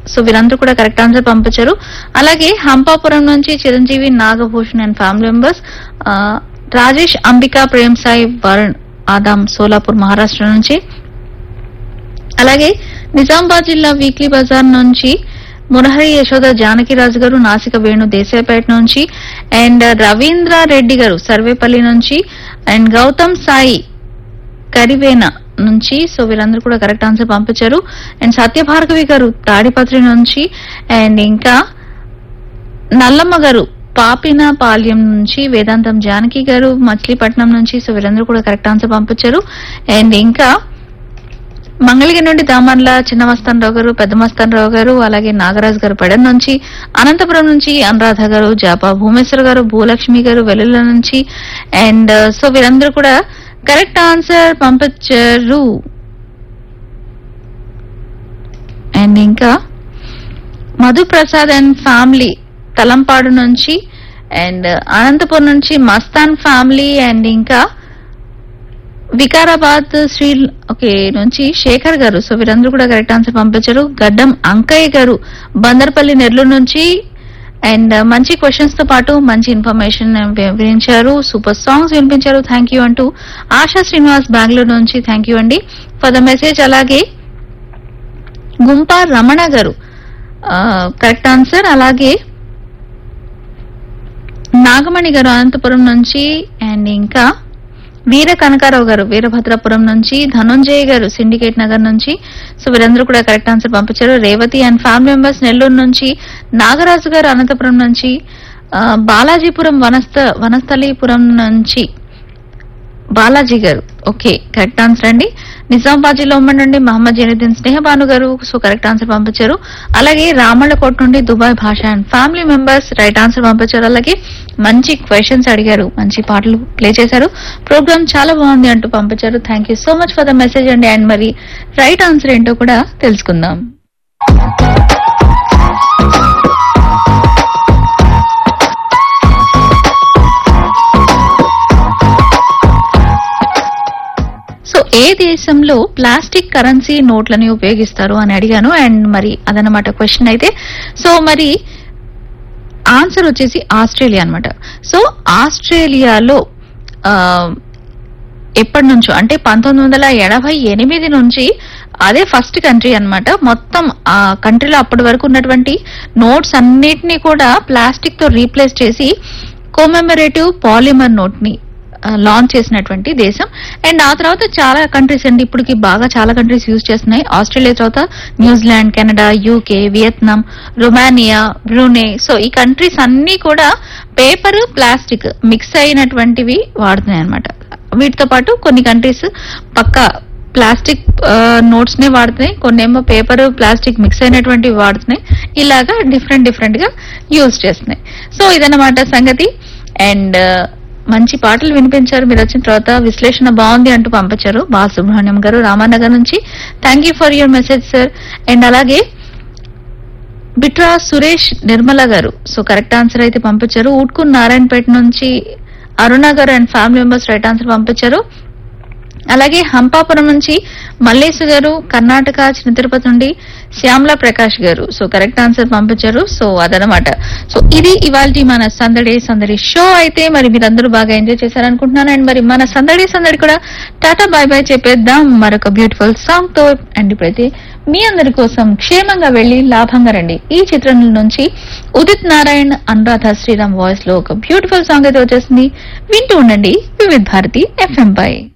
so వీరందరూ కూడా correct answer పంపించారు అలాగే హంపాపురం నుంచి Chiranjeevi Nagabhushan and family members Rajesh Ambika Prem Sai Varun Adam Solapur Maharashtra నుంచి అలాగే నిజామాబాద్ జిల్లా వీక్లీ బజార్ నుంచి మురహరి యశోద జానకిరాజు గారు నాసిక వేణు దేశాయపేట నుంచి అండ్ రవీంద్ర రెడ్డి గారు సర్వేపల్లి నుంచి అండ్ గౌతమ్ సాయి కరివేన నుంచి సో వీరందరూ కూడా కరెక్ట్ ఆన్సర్ పంపించారు అండ్ సత్యభార్గవి గారు తాడిపత్రి నుంచి అండ్ ఇంకా నల్లమ్మ గారు పాపిన పాల్యం నుంచి వేదాంతం జానకి గారు మచిలీపట్నం నుంచి సో వీరందరూ కూడా కరెక్ట్ ఆన్సర్ పంపించారు అండ్ ఇంకా మంగళగిరి నుండి దామర్ల చిన్న మస్తానరావు గారు పెద్ద మస్తానరావు గారు అలాగే నాగరాజు గారు పెడన్ నుంచి అనంతపురం నుంచి అనురాధ గారు జాపా భూమేశ్వర్ గారు భూలక్ష్మి గారు వెల్లుల నుంచి అండ్ సో వీరందరూ కూడా కరెక్ట్ ఆన్సర్ పంపించారు అండ్ ఇంకా మధుప్రసాద్ అండ్ ఫ్యామిలీ తలంపాడు నుంచి అండ్ అనంతపురం నుంచి మస్తాన్ ఫ్యామిలీ అండ్ ఇంకా వికారాబాద్ శ్రీ ఓకే నుంచి శేఖర్ గారు సో వీరందరూ కూడా కరెక్ట్ ఆన్సర్ పంపించారు గడ్డం అంకయ్య గారు బందర్పల్లి నెల్లూరు నుంచి అండ్ మంచి క్వశ్చన్స్ తో పాటు మంచి ఇన్ఫర్మేషన్ వివరించారు సూపర్ సాంగ్స్ వినిపించారు థ్యాంక్ యూ అంటూ ఆశా శ్రీనివాస్ బెంగళూరు నుంచి థ్యాంక్ యూ అండి ఫర్ ద మెసేజ్ అలాగే గుంపా రమణ గారు కరెక్ట్ ఆన్సర్ అలాగే నాగమణి గారు అనంతపురం నుంచి అండ్ ఇంకా వీర కనకారావు గారు వీరభద్రపురం నుంచి ధనుంజయ్ గారు సిండికేట్ నగర్ నుంచి సో వీరందరూ కూడా కరెక్ట్ ఆన్సర్ పంపించారు Revathi and family members Nellore నుంచి నాగరాజు గారు అనంతపురం నుంచి ఆ, బాలాజీపురం వనస్థ వనస్థలీపురం నుంచి బాలాజీ గారు ఓకే కరెక్ట్ ఆన్సర్ అండి నిజామాబాద్ జిల్లా ఉమ్మడి నుండి మహమ్మద్ జైనుద్దీన్ స్నేహబాను గారు సో కరెక్ట్ ఆన్సర్ పంపించారు అలాగే రామళ్ళకోట నుండి Dubai Basha and family members right answer పంపించారు అలాగే మంచి క్వశ్చన్స్ అడిగారు మంచి పాటలు ప్లే చేశారు ప్రోగ్రామ్ చాలా బాగుంది అంటూ పంపించారు thank you so much for the message అండి అండ్ మరి రైట్ ఆన్సర్ ఏంటో కూడా తెలుసుకుందాం సో ఏ దేశంలో ప్లాస్టిక్ కరెన్సీ నోట్లని ఉపయోగిస్తారు అని అడిగాను అండ్ మరి అదనమాట క్వశ్చన్ అయితే సో మరి ఆన్సర్ వచ్చేసి ఆస్ట్రేలియా అన్నమాట సో ఆస్ట్రేలియాలో ఆ, ఎప్పటి నుంచో అంటే పంతొమ్మిది వందల ఎనభై ఎనిమిది నుంచి అదే ఫస్ట్ కంట్రీ అన్నమాట మొత్తం ఆ కంట్రీలో అప్పటి వరకు ఉన్నటువంటి నోట్స్ అన్నిటినీ కూడా ప్లాస్టిక్ తో రీప్లేస్ చేసి కోమెమరేటివ్ పాలిమర్ నోట్ ని లాంచ్ చేసినటువంటి దేశం అండ్ ఆ తర్వాత చాలా కంట్రీస్ అండి ఇప్పటికి బాగా చాలా కంట్రీస్ యూజ్ చేస్తున్నాయి ఆస్ట్రేలియా తర్వాత New Zealand Canada UK Vietnam Romania Brunei so ఈ కంట్రీస్ అన్ని కూడా పేపర్ ప్లాస్టిక్ మిక్స్ అయినటువంటివి వాడుతున్నాయి అనమాట వీటితో పాటు కొన్ని కంట్రీస్ పక్కా ప్లాస్టిక్ నోట్స్ నే వాడుతున్నాయి కొన్ని ఏమో పేపర్ ప్లాస్టిక్ మిక్స్ అయినటువంటివి వాడుతున్నాయి ఇలాగా డిఫరెంట్ డిఫరెంట్ గా యూజ్ చేస్తున్నాయి సో ఇదన్నమాట సంగతి అండ్ మంచి పాటలు వినిపించారు మీరు వచ్చిన తర్వాత విశ్లేషణ బాగుంది అంటూ పంపించారు బాలసుబ్రహ్మణ్యం గారు రామానగర్ నుంచి thank you for your message sir and అలాగే బిట్రా సురేష్ నిర్మల గారు సో కరెక్ట్ ఆన్సర్ అయితే పంపించారు ఊట్కూర్ నారాయణపేట నుంచి Aruna garu and family members right answer పంపించారు అలాగే హంపాపురం నుంచి మల్లేశు గారు కర్ణాటక చిన్న తిరుపతి నుండి Shyamala Prakash garu so correct answer పంపించారు సో అదనమాట సో ఇది ఇవాళ మన సందడి సందడి షో అయితే మరి మీరందరూ బాగా ఎంజాయ్ చేశారనుకుంటున్నాను అండ్ మరి మన సందడి సందడి కూడా టాటా బాయ్ బాయ్ చెప్పేద్దాం మరొక బ్యూటిఫుల్ సాంగ్ తో అండ్ ఇప్పుడైతే మీ అందరి కోసం క్షేమంగా వెళ్లి లాభంగా రండి ఈ చిత్రం నుంచి ఉదిత్ నారాయణ్ అనురాధ శ్రీరామ్ వాయిస్ లో ఒక బ్యూటిఫుల్ సాంగ్ అయితే వచ్చేసింది వింటూ ఉండండి వివిధ్ భారతి ఎఫ్ఎం పై